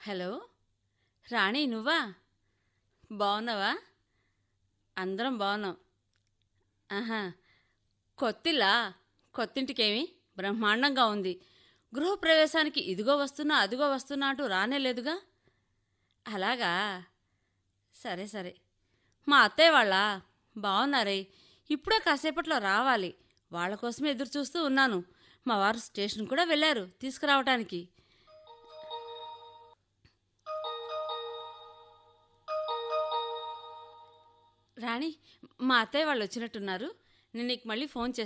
hello రాణి నువ్వా బాగున్నావా అందరం బాగున్నాం ఆహా కొత్తిల్లా కొత్తింటికేమి బ్రహ్మాండంగా ఉంది గృహప్రవేశానికి ఇదిగో వస్తున్నా అదిగో వస్తున్నా అంటూ రానేలేదుగా అలాగా సరే సరే మా అత్తయ్య వాళ్ళ బాగున్నారే ఇప్పుడే కాసేపట్లో రావాలి వాళ్ళ కోసమే ఎదురు చూస్తూ ఉన్నాను మా వారు స్టేషన్ కూడా వెళ్ళారు తీసుకురావటానికి రాణి మా అత్తయ్య వాళ్ళు వచ్చినట్టున్నారు నేను నీకు మళ్ళీ ఫోన్ చేస్తాను